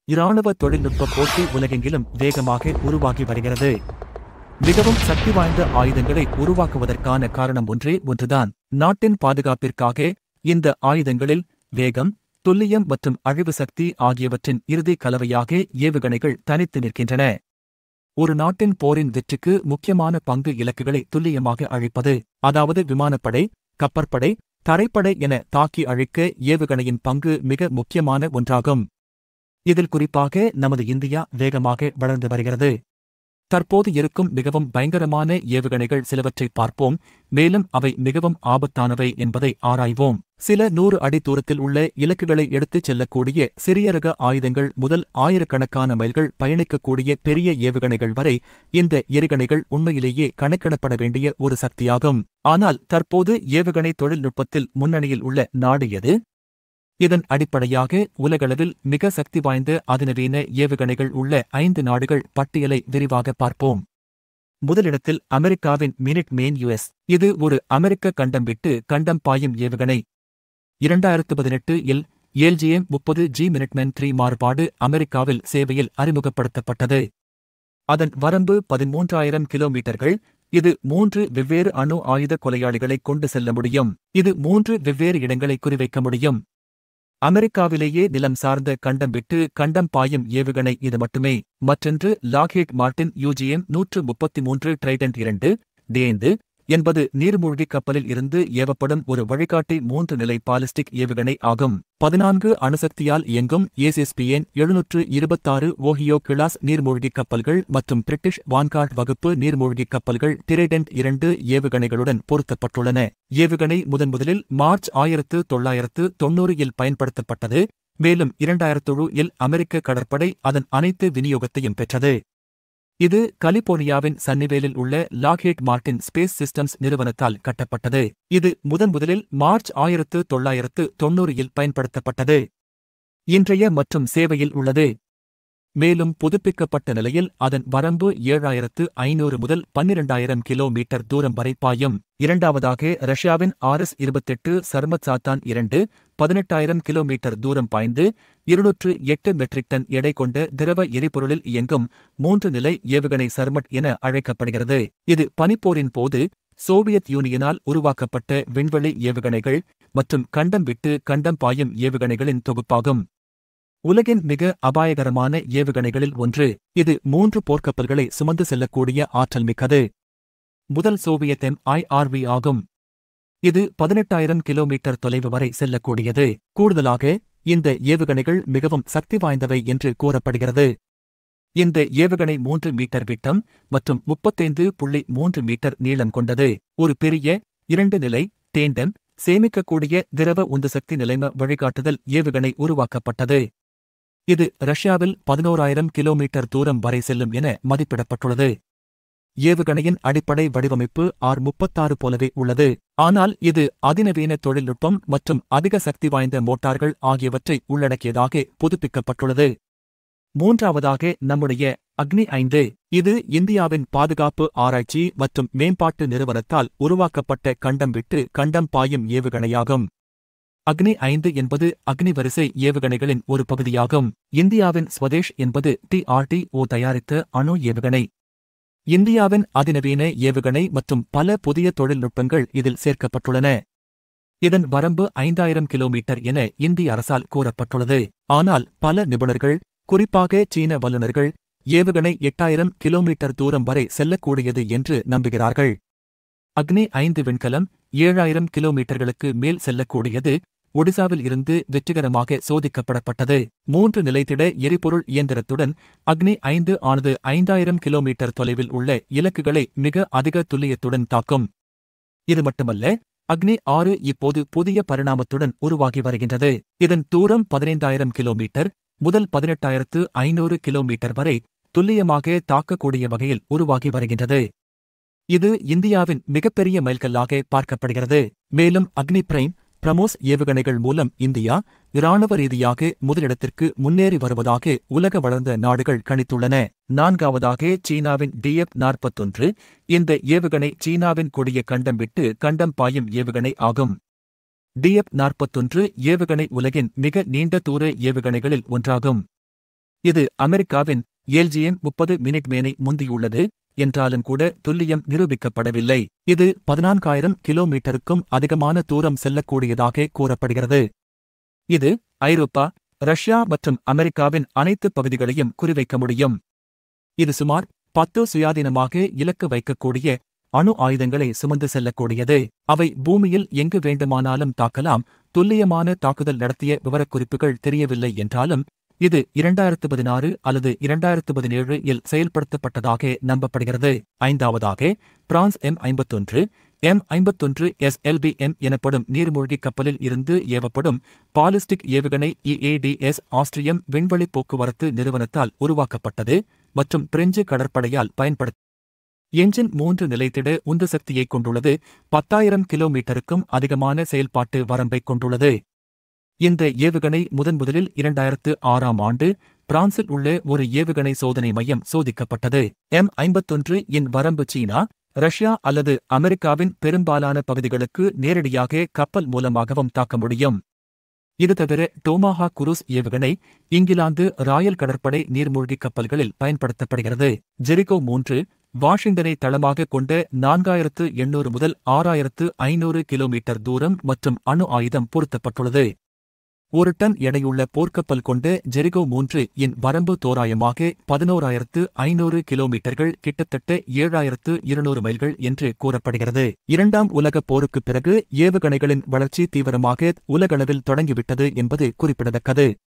இராணுவ தொழில்நுட்ப போட்டி உலகெங்கிலும் வேகமாக உருவாகி வருகிறது மிகவும் சக்தி வாய்ந்த ஆயுதங்களை உருவாக்குவதற்கான காரணம் ஒன்றே ஒன்றுதான் நாட்டின் பாதுகாப்பிற்காக இந்த ஆயுதங்களில் வேகம் துல்லியம் மற்றும் அழிவு சக்தி ஆகியவற்றின் இறுதி கலவையாக ஏவுகணைகள் தனித்து நிற்கின்றன ஒரு நாட்டின் போரின் வெற்றிக்கு முக்கியமான பங்கு இலக்குகளை துல்லியமாக அழிப்பது அதாவது விமானப்படை கப்பற்படை தரைப்படை என தாக்கி அழிக்க ஏவுகணையின் பங்கு மிக முக்கியமான ஒன்றாகும் இதில் குறிப்பாக நமது இந்தியா வேகமாக வளர்ந்து வருகிறது தற்போது இருக்கும் மிகவும் பயங்கரமான ஏவுகணைகள் சிலவற்றை பார்ப்போம் மேலும் அவை மிகவும் ஆபத்தானவை என்பதை ஆராய்வோம் சில நூறு அடி தூரத்தில் உள்ள இலக்குகளை எடுத்துச் செல்லக்கூடிய சிறிய ரக ஆயுதங்கள் முதல் ஆயிரக்கணக்கான மைல்கள் பயணிக்கக்கூடிய பெரிய ஏவுகணைகள் வரை இந்த எரிகணைகள் உண்மையிலேயே கணக்கிடப்பட வேண்டிய ஒரு சக்தியாகும் ஆனால் தற்போது ஏவுகணை தொழில்நுட்பத்தில் முன்னணியில் உள்ள நாடு எது இதன் அடிப்படையாக உலகளவில் மிக சக்தி வாய்ந்த அதிநவீன ஏவுகணைகள் உள்ள ஐந்து நாடுகள் பட்டியலை விரிவாக பார்ப்போம் முதலிடத்தில் அமெரிக்காவின் மினிட் மேன் யுஎஸ் இது ஒரு அமெரிக்க கண்டம் விட்டு கண்டம் பாயும் ஏவுகணை இரண்டாயிரத்து பதினெட்டு இல் ஏல்ஜிஎம் முப்பது ஜி மினிட்மேன் த்ரீ மாறுபாடு அமெரிக்காவில் சேவையில் அறிமுகப்படுத்தப்பட்டது அதன் வரம்பு பதிமூன்றாயிரம் கிலோமீட்டர்கள் இது மூன்று வெவ்வேறு அணு ஆயுத கொலையாளிகளை கொண்டு செல்ல முடியும் இது மூன்று வெவ்வேறு இடங்களை குறிவைக்க முடியும் அமெரிக்காவிலேயே நிலம் சார்ந்த கண்டம் விட்டு கண்டம் பாயும் ஏவுகணை இது மட்டுமே மற்றொன்று லாக்ஹீட் மார்டின் யூஜிஎம் நூற்று முப்பத்தி மூன்று ட்ரைடன்ட் இரண்டு டேந்து என்பது நீர்மூழ்கி கப்பலில் இருந்து ஏவப்படும் ஒரு வழிகாட்டி மூன்று நிலை பாலிஸ்டிக் ஏவுகணை ஆகும் பதினான்கு அணுசக்தியால் இயங்கும் ஏசிஎஸ்பிஎன் எழுநூற்று இருபத்தாறு ஓஹியோ கிளாஸ் நீர்மூழ்கி கப்பல்கள் மற்றும் பிரிட்டிஷ் வான்கார்ட் வகுப்பு நீர்மூழ்கி கப்பல்கள் டிரைடென்ட் இரண்டு ஏவுகணைகளுடன் பொருத்தப்பட்டுள்ளன ஏவுகணை முதன்முதலில் மார்ச் ஆயிரத்து தொள்ளாயிரத்து தொன்னூறு இல் பயன்படுத்தப்பட்டது மேலும் இரண்டாயிரத்தொழு இல் அமெரிக்க கடற்படை அதன் அனைத்து விநியோகத்தையும் பெற்றது இது கலிபோர்னியாவின் சன்னிவேலில் உள்ள லாக்ஹீட் மார்டின் ஸ்பேஸ் சிஸ்டம்ஸ் நிறுவனத்தால் கட்டப்பட்டது இது முதன் முதலில் மார்ச் ஆயிரத்து தொள்ளாயிரத்து தொன்னூறு இல் பயன்படுத்தப்பட்டது இன்றைய மற்றும் சேவையில் உள்ளது மேலும் புதுப்பிக்கப்பட்ட நிலையில் அதன் வரம்பு ஏழாயிரத்து ஐநூறு முதல் பன்னிரண்டாயிரம் கிலோமீட்டர் தூரம் வரை பாயும் இரண்டாவதாக ரஷ்யாவின் ஆர்எஸ் இருபத்தெட்டு சர்மத் சாத்தான் இரண்டு பதினெட்டாயிரம் கிலோமீட்டர் தூரம் பாய்ந்து இருநூற்று எட்டு மெட்ரிக் டன் எடை கொண்ட திரவ எரிபொருளில் இயங்கும் மூன்று நிலை ஏவுகணை சர்மட் என அழைக்கப்படுகிறது இது பனிப்போரின் போது சோவியத் யூனியனால் உருவாக்கப்பட்ட விண்வெளி ஏவுகணைகள் மற்றும் கண்டம் விட்டு கண்டம் பாயும் ஏவுகணைகளின் தொகுப்பாகும் உலகின் மிக அபாயகரமான ஏவுகணைகளில் ஒன்று இது மூன்று போர்க்கப்பல்களை சுமந்து செல்லக்கூடிய ஆற்றல் மிக்கது முதல் சோவியத் ஐஆர்வி ஆகும் இது பதினெட்டாயிரம் கிலோமீட்டர் தொலைவு வரை செல்லக்கூடியது கூடுதலாக இந்த ஏவுகணைகள் மிகவும் சக்தி வாய்ந்தவை என்று கூறப்படுகிறது இந்த ஏவுகணை மூன்று மீட்டர் விட்டம் மற்றும் முப்பத்தைந்து புள்ளி மூன்று மீட்டர் நீளம் கொண்டது ஒரு பெரிய இரண்டு நிலை டேண்டம் சேமிக்கக்கூடிய திரவ உந்துசக்தி நிலைம வழிகாட்டுதல் ஏவுகணை உருவாக்கப்பட்டது இது ரஷ்யாவில் பதினோராயிரம் கிலோமீட்டர் தூரம் வரை செல்லும் என மதிப்பிடப்பட்டுள்ளது ஏவுகணையின் அடிப்படை வடிவமைப்பு ஆர் முப்பத்தாறு போலவே உள்ளது ஆனால் இது அதிநவீன தொழில்நுட்பம் மற்றும் அதிக சக்தி வாய்ந்த மோட்டார்கள் ஆகியவற்றை உள்ளடக்கியதாக புதுப்பிக்கப்பட்டுள்ளது மூன்றாவதாக நம்முடைய அக்னி ஐந்து இது இந்தியாவின் பாதுகாப்பு ஆராய்ச்சி மற்றும் மேம்பாட்டு நிறுவனத்தால் உருவாக்கப்பட்ட கண்டம் விட்டு கண்டம் பாயும் ஏவுகணையாகும் அக்னி ஐந்து என்பது அக்னி வரிசை ஏவுகணைகளின் ஒரு பகுதியாகும் இந்தியாவின் ஸ்வதேஷ் என்பது டிஆர்டிஓ தயாரித்த அணு ஏவுகணை இந்தியாவின் அதிநவீன ஏவுகணை மற்றும் பல புதிய தொழில்நுட்பங்கள் இதில் சேர்க்கப்பட்டுள்ளன இதன் வரம்பு ஐந்தாயிரம் கிலோமீட்டர் என இந்திய அரசால் கூறப்பட்டுள்ளது ஆனால் பல நிபுணர்கள் குறிப்பாக சீன வல்லுநர்கள் ஏவுகணை எட்டாயிரம் கிலோமீட்டர் தூரம் வரை செல்லக்கூடியது என்று நம்புகிறார்கள் அக்னி ஐந்து விண்கலம் ஏழாயிரம் கிலோமீட்டர்களுக்கு மேல் செல்லக்கூடியது ஒடிசாவில் இருந்து வெற்றிகரமாக சோதிக்கப்படப்பட்டது மூன்று நிலைத்திட எரிபொருள் இயந்திரத்துடன் அக்னி ஐந்து ஆனது ஐந்தாயிரம் கிலோமீட்டர் தொலைவில் உள்ள இலக்குகளை மிக அதிக துல்லியத்துடன் தாக்கும் இது மட்டுமல்ல அக்னி ஆறு இப்போது புதிய பரிணாமத்துடன் உருவாகி வருகின்றது இதன் தூரம் பதினைந்தாயிரம் கிலோமீட்டர் முதல் பதினெட்டாயிரத்து ஐநூறு கிலோமீட்டர் வரை துல்லியமாக தாக்கக்கூடிய வகையில் உருவாகி வருகின்றது இது இந்தியாவின் மிகப்பெரிய மைல்கல்லாக பார்க்கப்படுகிறது மேலும் அக்னி பிரைம் பிரமோஸ் ஏவுகணைகள் மூலம் இந்தியா இராணுவ ரீதியாக முதலிடத்திற்கு முன்னேறி வருவதாக உலக வளர்ந்த நாடுகள் கணித்துள்ளன நான்காவதாக சீனாவின் டிஎப் நாற்பத்தொன்று இந்த ஏவுகணை சீனாவின் கொடிய கண்டம் விட்டு கண்டம் பாயும் ஏவுகணை ஆகும் டிஎப் நாற்பத்தொன்று ஏவுகணை உலகின் மிக நீண்ட தூர ஏவுகணைகளில் ஒன்றாகும் இது அமெரிக்காவின் எல்ஜிஎம் முப்பது மினிட்மேனை முந்தியுள்ளது என்றாலும் கூட துல்லியம் நிரூபிக்கப்படவில்லை இது பதினான்காயிரம் கிலோமீட்டருக்கும் அதிகமான தூரம் செல்லக்கூடியதாக கூறப்படுகிறது இது ஐரோப்பா ரஷ்யா மற்றும் அமெரிக்காவின் அனைத்து பகுதிகளையும் குறிவைக்க முடியும் இது சுமார் பத்து சுயாதீனமாக இலக்கு வைக்கக்கூடிய அணு ஆயுதங்களை சுமந்து செல்லக்கூடியது அவை பூமியில் எங்கு வேண்டுமானாலும் தாக்கலாம் துல்லியமான தாக்குதல் நடத்திய விவரக்குறிப்புகள் தெரியவில்லை என்றாலும் இது இரண்டாயிரத்து பதினாறு அல்லது இரண்டாயிரத்து பதினேழு இல் செயல்படுத்தப்பட்டதாக நம்பப்படுகிறது ஐந்தாவதாக பிரான்ஸ் எம் ஐம்பத்தொன்று எம் ஐம்பத்தொன்று எஸ் எல்பி எம் எனப்படும் நீர்மூழ்கி கப்பலில் இருந்து ஏவப்படும் பாலிஸ்டிக் ஏவுகணை இஏடிஎஸ் ஆஸ்ட்ரியம் விண்வெளி போக்குவரத்து நிறுவனத்தால் உருவாக்கப்பட்டது மற்றும் பிரெஞ்சு கடற்படையால் பயன்படுத்த என்ஜின் மூன்று நிலைத்திட உந்து சக்தியைக் கொண்டுள்ளது பத்தாயிரம் கிலோமீட்டருக்கும் அதிகமான செயல்பாட்டு வரம்பைக் கொண்டுள்ளது இந்த ஏவுகணை முதன் முதலில் இரண்டாயிரத்து ஆறாம் ஆண்டு பிரான்சில் உள்ள ஒரு ஏவுகணை சோதனை மையம் சோதிக்கப்பட்டது எம் ஐம்பத்தொன்று இன் வரம்பு சீனா ரஷ்யா அல்லது அமெரிக்காவின் பெரும்பாலான பகுதிகளுக்கு நேரடியாக கப்பல் மூலமாகவும் தாக்க முடியும் இது தவிர டோமாஹா குரூஸ் ஏவுகணை இங்கிலாந்து ராயல் கடற்படை நீர்மூழ்கி கப்பல்களில் பயன்படுத்தப்படுகிறது ஜெரிகோ மூன்று வாஷிங்டனை தளமாக கொண்ட நான்காயிரத்து எண்ணூறு முதல் ஆறாயிரத்து ஐநூறு கிலோமீட்டர் தூரம் மற்றும் அணு ஆயுதம் பொருத்தப்பட்டுள்ளது ஒரு டன் எடையுள்ள போர்க்கப்பல் கொண்ட ஜெரிகோ மூன்று இன் வரம்பு தோராயமாக பதினோராயிரத்து ஐநூறு கிலோமீட்டர்கள் கிட்டத்தட்ட ஏழாயிரத்து இருநூறு மைல்கள் என்று கூறப்படுகிறது இரண்டாம் உலகப் போருக்குப் பிறகு ஏவுகணைகளின் வளர்ச்சி தீவிரமாக உலகளவில் தொடங்கிவிட்டது என்பது குறிப்பிடத்தக்கது